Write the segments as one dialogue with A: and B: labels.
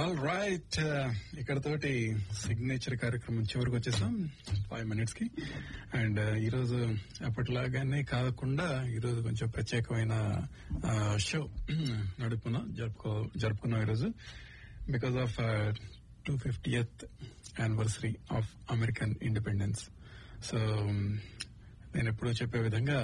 A: all right ఇక్కడతోటి signature కార్యక్రమం చివరికి వచ్చేసాం ఫైవ్ మినిట్స్ కి అండ్ ఈ రోజు అప్పటిలాగానే కాకుండా ఈ రోజు కొంచెం ప్రత్యేకమైన షో నడుపుకున్నాం జరుపుకో జరుపుకున్నాం ఈరోజు because of two fiftieth anniversary of American independence so నేను ఎప్పుడూ చెప్పే విధంగా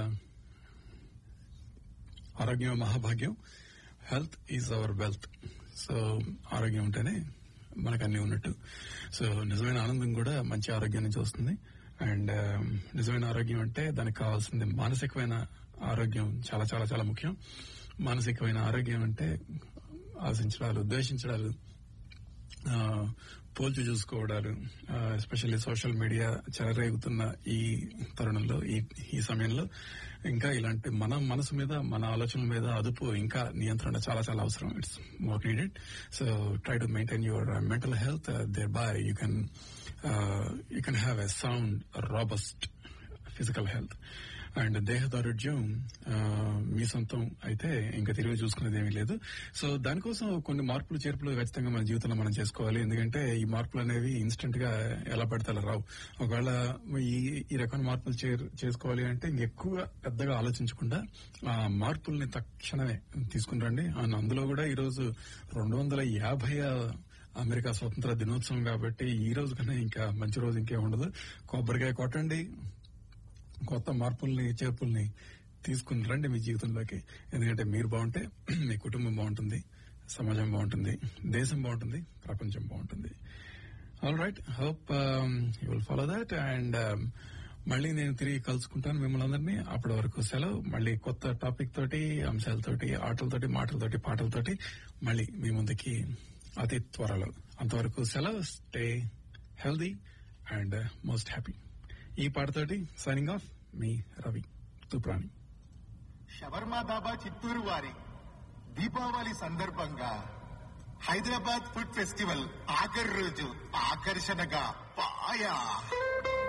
A: ఆరోగ్యం మహాభాగ్యం health is our wealth so ఆరోగ్యం ఉంటేనే మనకు అన్ని ఉన్నట్టు సో నిజమైన ఆనందం కూడా మంచి ఆరోగ్యం నుంచి వస్తుంది అండ్ నిజమైన ఆరోగ్యం అంటే దానికి కావాల్సింది మానసికమైన ఆరోగ్యం చాలా చాలా చాలా ముఖ్యం మానసికమైన ఆరోగ్యం అంటే ఆశించడాలు ద్వేషించడాలు ఆ, పోల్చి చూసుకోవడాలు ఎస్పెషల్లీ సోషల్ మీడియా చెలరేగుతున్న ఈ తరుణంలో ఈ ఈ సమయంలో ఇంకా ఇలాంటి మన మనసు మీద మన ఆలోచనల మీద అదుపు ఇంకా నియంత్రణ చాలా చాలా అవసరం it's more needed so try to maintain your mental health thereby you can you can have a sound robust physical health and దేహదారుఢ్యం ఆ, మీ సొంతం అయితే ఇంకా తిరిగి చూసుకునేది ఏమీ లేదు సో దానికోసం కొన్ని మార్పులు చేర్పులు ఖచ్చితంగా మన జీవితంలో మనం చేసుకోవాలి ఎందుకంటే ఈ మార్పులు అనేవి ఇన్స్టెంట్ గా ఎలా పడితే అలా రావు ఒకవేళ ఈ ఈ రకమైన మార్పులు చేర్- చేసుకోవాలి అంటే ఎక్కువ పెద్దగా ఆలోచించకుండా ఆ మార్పుల్ని తక్షణమే తీసుకుని రండి అండ్ అందులో కూడా ఈ రోజు రెండు వందల యాభై అమెరికా స్వతంత్ర దినోత్సవం కాబట్టి ఈ రోజు కన్నా ఇంకా మంచి రోజు ఇంకేం ఉండదు కొబ్బరికాయ కొట్టండి కొత్త మార్పుల్ని చేర్పుల్ని తీసుకుని రండి మీ జీవితంలోకి ఎందుకంటే మీరు బాగుంటే మీ కుటుంబం బాగుంటుంది సమాజం బాగుంటుంది దేశం బాగుంటుంది ప్రపంచం బాగుంటుంది all right hope you will follow that and మళ్ళీ నేను తిరిగి కలుసుకుంటాను మిమ్మల్ని అందరినీ అప్పటి వరకు సెలవు మళ్ళీ కొత్త టాపిక్ తోటి అంశాలతోటి ఆటలతోటి మాటలతోటి పాటలతోటి మళ్ళీ మీ ముందుకి అతి త్వరలో అంతవరకు సెలవు stay healthy and most happy ఈ పాటతోటి సైనింగ్ ఆఫ్ మీ రవి తుప్రాణి
B: షవర్మా దాబా చిత్తూరు వారి దీపావళి సందర్భంగా హైదరాబాద్ ఫుడ్ ఫెస్టివల్ ఆఖరి రోజు ఆకర్షణగా పాయా